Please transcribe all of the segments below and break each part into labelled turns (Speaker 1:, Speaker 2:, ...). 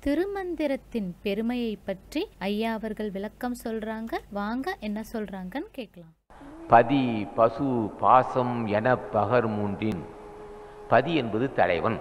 Speaker 1: திருமந்திரத்தின் பெருமையை பற்றி ஐயா அவர்கள் விளக்கம் சொல்றாங்க வாங்க என்ன சொல்றாங்கன்னு கேட்கலாம்
Speaker 2: பதி பசு பாசம் என பகர் மூன்றின் பதி என்பது தலைவன்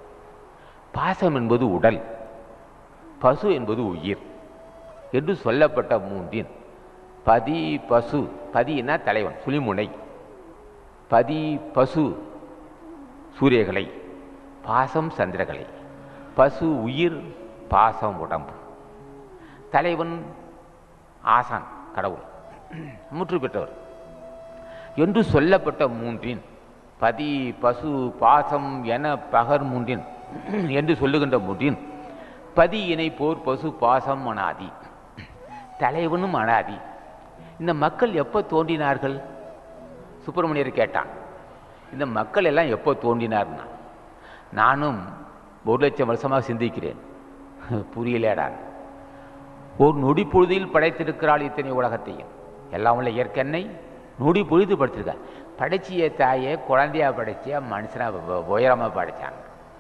Speaker 2: பாசம் என்பது உடல் பசு என்பது உயிர் என்று சொல்லப்பட்ட மூன்றின் பதி பசு பதினா தலைவன் சுழிமுனை பதி பசு சூரியகலை பாசம் சந்திரகலை பசு உயிர் பாசம் உடம்பு தலைவன் ஆசான் கடவுள் முற்று பெற்றவர் என்று சொல்லப்பட்ட மூன்றின் பதி பசு பாசம் என பகர் மூன்றின் என்று சொல்லுகின்ற மூன்றின் பதி இணை போர் பசு பாசம் அனாதி தலைவனும் அனாதி இந்த மக்கள் எப்போ தோன்றினார்கள் சுப்பிரமணியர் கேட்டான் இந்த மக்கள் எல்லாம் எப்போ தோன்றினார்னா நானும் ஒரு லட்சம் வருஷமாக சிந்திக்கிறேன் புரியலேடான் ஒரு நொடி பொழுதில் படைத்திருக்கிறாள் இத்தனை உலகத்தையும் எல்லாம் உள்ள இயற்கெண்ணை நொடி பொழுது படைச்சிருக்கா படைச்சிய தாயை குழந்தையா படைச்சிய மனுஷனா உயரமாக படைச்சாங்க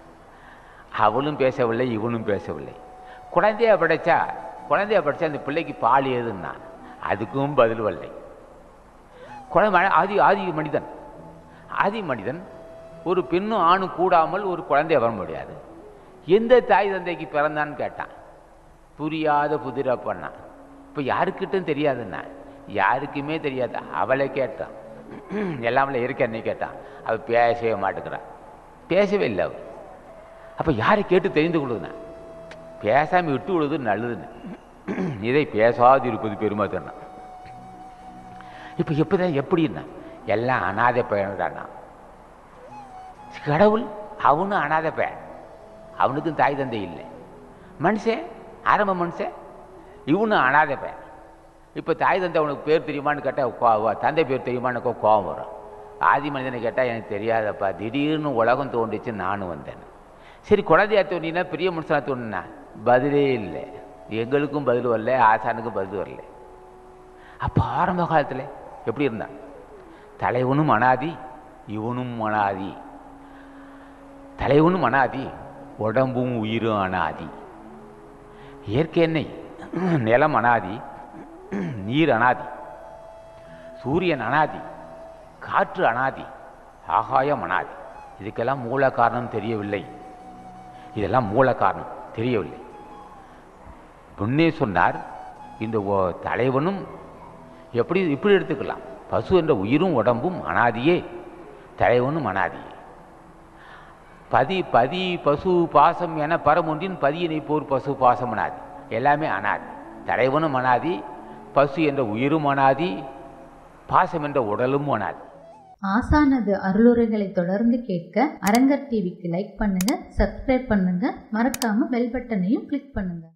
Speaker 2: அவளும் பேசவில்லை இவனும் பேசவில்லை குழந்தையா படைச்சா குழந்தையா படைச்சா அந்த பிள்ளைக்கு பால் ஏதுன்னா அதுக்கும் பதில் வரலை குழந்தை ஆதி ஆதி மனிதன் ஆதி மனிதன் ஒரு பெண்ணும் ஆணும் கூடாமல் ஒரு குழந்தைய வர முடியாது எந்த தாய் தந்தைக்கு பிறந்தான்னு கேட்டான் புரியாத புதிர பண்ணான் இப்போ யாருக்கிட்டும் தெரியாதுன்னா யாருக்குமே தெரியாது அவளை கேட்டான் எல்லாமே இருக்க என்னை கேட்டான் அவள் பேசவே மாட்டேங்கிறான் பேசவே இல்லை அவள் அப்போ யாரை கேட்டு தெரிந்து கொள்ளுதுண்ணா பேசாமல் விட்டு விடுவது நல்லதுன்னு இதை பேசாது இருப்பது பெருமை தானே இப்போ எப்போதான் எப்படின்னா எல்லாம் அனாதை பையன்டானா கடவுள் அவனும் அனாதை பையன் அவனுக்கும் தாய் தந்தை இல்லை மனுஷன் ஆரம்ப மனுஷன் இவனும் அனாதை பையன் இப்போ தாய் தந்தை அவனுக்கு பேர் தெரியுமான்னு கேட்டால் தந்தை பேர் தெரியுமான்னு கோபம் வரும் ஆதி மனிதனை கேட்டால் எனக்கு தெரியாதப்பா திடீர்னு உலகம் தோண்டிச்சு நானும் வந்தேன் சரி குழந்தையா தோண்டினா பெரிய மனுஷனா தோண்டினா பதிலே இல்லை எங்களுக்கும் பதில் வரல ஆசானுக்கும் பதில் வரல அப்போ ஆரம்ப காலத்தில் எப்படி இருந்தான் தலைவனும் அனாதி இவனும் அனாதி தலைவனும் அனாதி உடம்பும் உயிரும் அனாதி இயற்கை எண்ணெய் நிலம் அனாதி நீர் அனாதி சூரியன் அனாதி காற்று அனாதி ஆகாயம் அனாதி இதுக்கெல்லாம் மூல காரணம் தெரியவில்லை இதெல்லாம் மூல காரணம் தெரியவில்லை முன்னே சொன்னார் இந்த தலைவனும் எப்படி இப்படி எடுத்துக்கலாம் பசு என்ற உயிரும் உடம்பும் அனாதியே தலைவனும் அனாதியே பதி பதி பசு பாசம் என பரமொன்றின் பதியினை போர் பசு பாசம் அனாதி எல்லாமே அனாதி தலைவனும் அனாதி பசு என்ற உயிரும் அனாதி பாசம் என்ற உடலும் அனாதி
Speaker 1: ஆசானது அருளுரைகளை தொடர்ந்து கேட்க அரங்கர் டிவிக்கு லைக் பண்ணுங்க சப்ஸ்கிரைப் பண்ணுங்க மறக்காம பெல் பட்டனையும் கிளிக் பண்ணுங்க